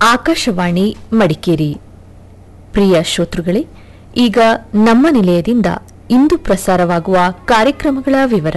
ಆಕಾಶವಾಣಿ ಮಡಿಕೇರಿ ಪ್ರಿಯ ಶ್ರೋತೃಗಳೇ ಈಗ ನಮ್ಮ ನಿಲಯದಿಂದ ಇಂದು ಪ್ರಸಾರವಾಗುವ ಕಾರ್ಯಕ್ರಮಗಳ ವಿವರ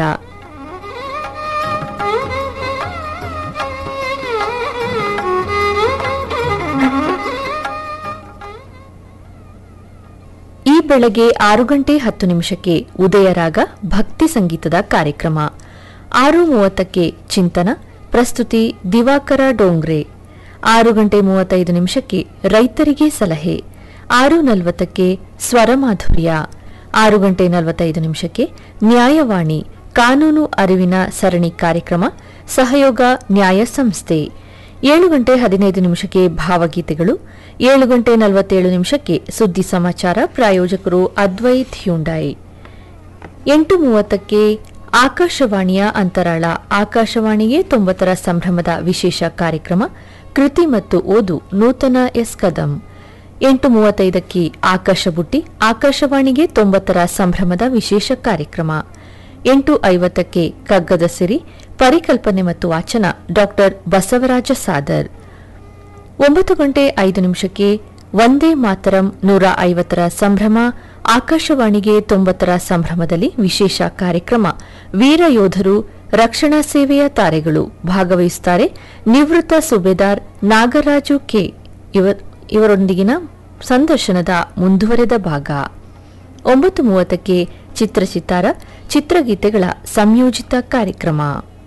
ಈ ಬೆಳಗ್ಗೆ ಆರು ಗಂಟೆ ಹತ್ತು ನಿಮಿಷಕ್ಕೆ ಉದಯರಾಗ ಭಕ್ತಿ ಸಂಗೀತದ ಕಾರ್ಯಕ್ರಮ ಆರು ಮೂವತ್ತಕ್ಕೆ ಚಿಂತನ ಪ್ರಸ್ತುತಿ ದಿವಾಕರ ಡೋಂಗ್ರೆ ಆರು ಗಂಟೆ ಮೂವತ್ತೈದು ನಿಮಿಷಕ್ಕೆ ರೈತರಿಗೆ ಸಲಹೆ ಆರು ನಲವತ್ತಕ್ಕೆ ಸ್ವರಮಾಧುರ್ಯ ಆರು ಗಂಟೆ ನಲವತ್ತೈದು ನಿಮಿಷಕ್ಕೆ ನ್ಯಾಯವಾಣಿ ಕಾನೂನು ಅರಿವಿನ ಸರಣಿ ಕಾರ್ಯಕ್ರಮ ಸಹಯೋಗ ನ್ಯಾಯ ಸಂಸ್ಥೆ ಏಳು ಗಂಟೆ ಹದಿನೈದು ನಿಮಿಷಕ್ಕೆ ಭಾವಗೀತೆಗಳು ಏಳು ಗಂಟೆ ನಲವತ್ತೇಳು ನಿಮಿಷಕ್ಕೆ ಸುದ್ದಿ ಸಮಾಚಾರ ಪ್ರಾಯೋಜಕರು ಅದ್ವೈತ್ ಹ್ಯುಂಡಾಯಿ ಎಂಟು ಮೂವತ್ತಕ್ಕೆ ಆಕಾಶವಾಣಿಯ ಅಂತರಾಳ ಆಕಾಶವಾಣಿಗೆ ತೊಂಬತ್ತರ ಸಂಭ್ರಮದ ವಿಶೇಷ ಕಾರ್ಯಕ್ರಮ ಕೃತಿ ಮತ್ತು ಓದು ನೂತನ ಎಸ್ ಕದಂ ಎಂಟು ಮೂವತ್ತೈದಕ್ಕೆ ಆಕಾಶ ಬುಟ್ಟಿ ಆಕಾಶವಾಣಿಗೆ ತೊಂಬತ್ತರ ಸಂಭ್ರಮದ ವಿಶೇಷ ಕಾರ್ಯಕ್ರಮ ಎಂಟು ಐವತ್ತಕ್ಕೆ ಕಗ್ಗದ ಸಿರಿ ಪರಿಕಲ್ಪನೆ ಮತ್ತು ವಾಚನ ಡಾಕ್ಟರ್ ಬಸವರಾಜ ಸಾದರ್ ಒಂಬತ್ತು ಗಂಟೆ ಐದು ನಿಮಿಷಕ್ಕೆ ಒಂದೇ ಮಾತರಂ ನೂರ ಐವತ್ತರ ಸಂಭ್ರಮ ಆಕಾಶವಾಣಿಗೆ ತೊಂಬತ್ತರ ಸಂಭ್ರಮದಲ್ಲಿ ವಿಶೇಷ ಕಾರ್ಯಕ್ರಮ ವೀರ ಯೋಧರು ರಕ್ಷಣಾ ಸೇವೆಯ ತಾರೆಗಳು ಭಾಗವಹಿಸುತ್ತಾರೆ ನಿವೃತ್ತ ಸುಬೇದಾರ್ ನಾಗರಾಜು ಕೆ ಇವ- ಇವರೊಂದಿಗಿನ ಸಂದರ್ಶನದ ಮುಂದುವರೆದ ಭಾಗ ಒಂಬತ್ತು ಮೂವತ್ತಕ್ಕೆ ಚಿತ್ರಚಿತ್ತಾರ ಚಿತ್ರಗೀತೆಗಳ ಸಂಯೋಜಿತ ಕಾರ್ಯಕ್ರಮ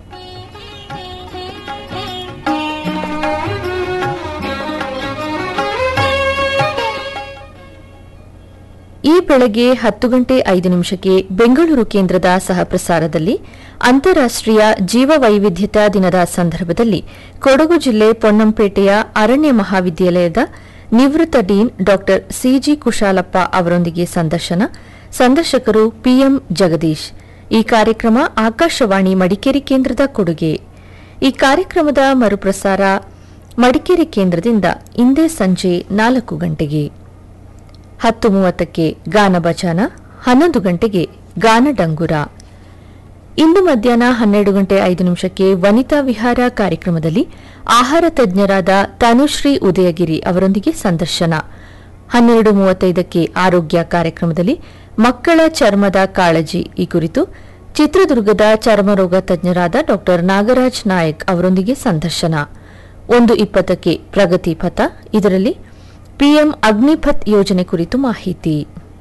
ಈ ಬೆಳಗ್ಗೆ ಹತ್ತು ಗಂಟೆ ಐದು ನಿಮಿಷಕ್ಕೆ ಬೆಂಗಳೂರು ಕೇಂದ್ರದ ಸಹಪ್ರಸಾರದಲ್ಲಿ ಅಂತಾರಾಷ್ಟೀಯ ಜೀವ ವೈವಿಧ್ಯತಾ ದಿನದ ಸಂದರ್ಭದಲ್ಲಿ ಕೊಡಗು ಜಿಲ್ಲೆ ಪೊನ್ನಂಪೇಟೆಯ ಅರಣ್ಯ ಮಹಾವಿದ್ಯಾಲಯದ ನಿವೃತ್ತ ಡೀನ್ ಡಾ ಸಿಜಿ ಕುಶಾಲಪ್ಪ ಅವರೊಂದಿಗೆ ಸಂದರ್ಶನ ಸಂದರ್ಶಕರು ಪಿಎಂ ಜಗದೀಶ್ ಈ ಕಾರ್ಯಕ್ರಮ ಆಕಾಶವಾಣಿ ಮಡಿಕೇರಿ ಕೇಂದ್ರದ ಕೊಡುಗೆ ಈ ಕಾರ್ಯಕ್ರಮದ ಮರುಪ್ರಸಾರ ಮಡಿಕೇರಿ ಕೇಂದ್ರದಿಂದ ಇಂದೇ ಸಂಜೆ ನಾಲ್ಕು ಗಂಟೆಗೆ ಹತ್ತು ಮೂವತ್ತಕ್ಕೆ ಗಾನ ಭಜಾನ ಹನ್ನೊಂದು ಗಂಟೆಗೆ ಗಾನ ಡಂಗುರ ಇಂದು ಮಧ್ಯಾಹ್ನ ಹನ್ನೆರಡು ಗಂಟೆ ಐದು ನಿಮಿಷಕ್ಕೆ ವನಿತಾ ವಿಹಾರ ಕಾರ್ಯಕ್ರಮದಲ್ಲಿ ಆಹಾರ ತಜ್ಞರಾದ ತನುಶ್ರೀ ಉದಯಗಿರಿ ಅವರೊಂದಿಗೆ ಸಂದರ್ಶನ ಹನ್ನೆರಡು ಮೂವತ್ತೈದಕ್ಕೆ ಆರೋಗ್ಯ ಕಾರ್ಯಕ್ರಮದಲ್ಲಿ ಮಕ್ಕಳ ಚರ್ಮದ ಕಾಳಜಿ ಈ ಕುರಿತು ಚಿತ್ರದುರ್ಗದ ಚರ್ಮರೋಗ ತಜ್ಞರಾದ ಡಾ ನಾಗರಾಜ್ ನಾಯಕ್ ಅವರೊಂದಿಗೆ ಸಂದರ್ಶನ ಒಂದು ಇಪ್ಪತ್ತಕ್ಕೆ ಪ್ರಗತಿ ಪಥ ಇದರಲ್ಲಿ ಪಿಎಂ ಅಗ್ನಿಪಥ್ ಯೋಜನೆ ಕುರಿತು ಮಾಹಿತಿ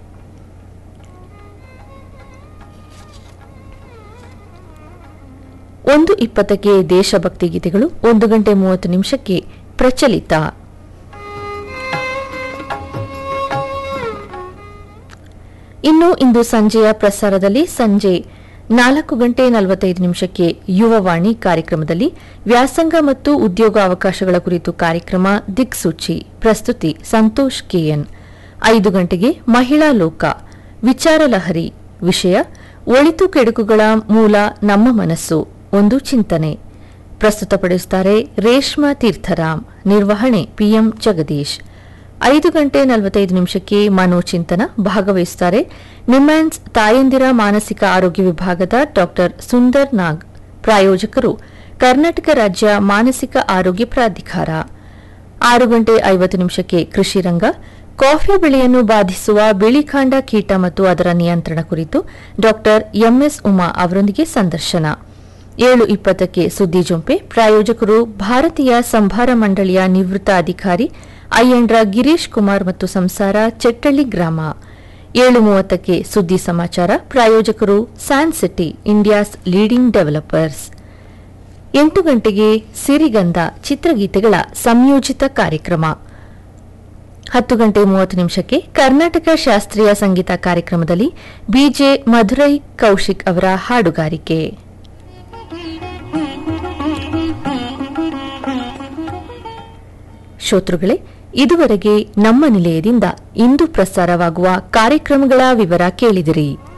ಒಂದು ಇಪ್ಪತ್ತಕ್ಕೆ ದೇಶಭಕ್ತಿ ಗೀತೆಗಳು ಒಂದು ಗಂಟೆ ಮೂವತ್ತು ನಿಮಿಷಕ್ಕೆ ಪ್ರಚಲಿತ ಇನ್ನು ಇಂದು ಸಂಜೆಯ ಪ್ರಸಾರದಲ್ಲಿ ಸಂಜೆ ನಾಲ್ಕು ಗಂಟೆ ನಲವತ್ತೈದು ನಿಮಿಷಕ್ಕೆ ಯುವವಾಣಿ ಕಾರ್ಯಕ್ರಮದಲ್ಲಿ ವ್ಯಾಸಂಗ ಮತ್ತು ಉದ್ಯೋಗ ಅವಕಾಶಗಳ ಕುರಿತು ಕಾರ್ಯಕ್ರಮ ದಿಕ್ಸೂಚಿ ಪ್ರಸ್ತುತಿ ಸಂತೋಷ್ ಕೆಎನ್ ಐದು ಗಂಟೆಗೆ ಮಹಿಳಾ ಲೋಕ ವಿಚಾರ ಲಹರಿ ವಿಷಯ ಒಳಿತು ಕೆಡುಕುಗಳ ಮೂಲ ನಮ್ಮ ಮನಸ್ಸು ಒಂದು ಚಿಂತನೆ ಪ್ರಸ್ತುತಪಡಿಸುತ್ತಾರೆ ರೇಷ್ಮಾ ತೀರ್ಥರಾಮ್ ನಿರ್ವಹಣೆ ಪಿಎಂ ಜಗದೀಶ್ ಐದು ಗಂಟೆ ನಲವತ್ತೈದು ನಿಮಿಷಕ್ಕೆ ಮನೋಚಿಂತನ ಭಾಗವಹಿಸುತ್ತಾರೆ ನಿಮ್ಯಾನ್ಸ್ ತಾಯಂದಿರ ಮಾನಸಿಕ ಆರೋಗ್ಯ ವಿಭಾಗದ ಡಾಕ್ಟರ್ ಸುಂದರ್ ನಾಗ್ ಪ್ರಾಯೋಜಕರು ಕರ್ನಾಟಕ ರಾಜ್ಯ ಮಾನಸಿಕ ಆರೋಗ್ಯ ಪ್ರಾಧಿಕಾರ ಆರು ಗಂಟೆ ಐವತ್ತು ನಿಮಿಷಕ್ಕೆ ಕೃಷಿ ರಂಗ ಕಾಫಿ ಬೆಳೆಯನ್ನು ಬಾಧಿಸುವ ಬಿಳಿಕಾಂಡ ಕೀಟ ಮತ್ತು ಅದರ ನಿಯಂತ್ರಣ ಕುರಿತು ಡಾಕ್ಟರ್ ಎಂಎಸ್ ಉಮಾ ಅವರೊಂದಿಗೆ ಸಂದರ್ಶನ ಏಳು ಇಪ್ಪತ್ತಕ್ಕೆ ಸುದ್ದಿ ಜೊಂಪೆ ಪ್ರಾಯೋಜಕರು ಭಾರತೀಯ ಸಂಭಾರ ಮಂಡಳಿಯ ನಿವೃತ್ತ ಅಧಿಕಾರಿ ಅಯ್ಯಂಡ್ರ ಗಿರೀಶ್ ಕುಮಾರ್ ಮತ್ತು ಸಂಸಾರ ಚೆಟ್ಟಳ್ಳಿ ಗ್ರಾಮ ಏಳು ಮೂವತ್ತಕ್ಕೆ ಸುದ್ದಿ ಸಮಾಚಾರ ಪ್ರಾಯೋಜಕರು San City India's leading developers ಎಂಟು ಗಂಟೆಗೆ ಸಿರಿಗಂಧ ಚಿತ್ರಗೀತೆಗಳ ಸಂಯೋಜಿತ ಕಾರ್ಯಕ್ರಮ ಹತ್ತು ಗಂಟೆ ಮೂವತ್ತು ನಿಮಿಷಕ್ಕೆ ಕರ್ನಾಟಕ ಶಾಸ್ತ್ರೀಯ ಸಂಗೀತ ಕಾರ್ಯಕ್ರಮದಲ್ಲಿ ಬಿಜೆ ಮಧುರೈ ಕೌಶಿಕ್ ಅವರ ಹಾಡುಗಾರಿಕೆ ಶ್ರೋತೃಗಳೇ ಇದುವರೆಗೆ ನಮ್ಮ ನಿಲಯದಿಂದ ಇಂದು ಪ್ರಸಾರವಾಗುವ ಕಾರ್ಯಕ್ರಮಗಳ ವಿವರ ಕೇಳಿದಿರಿ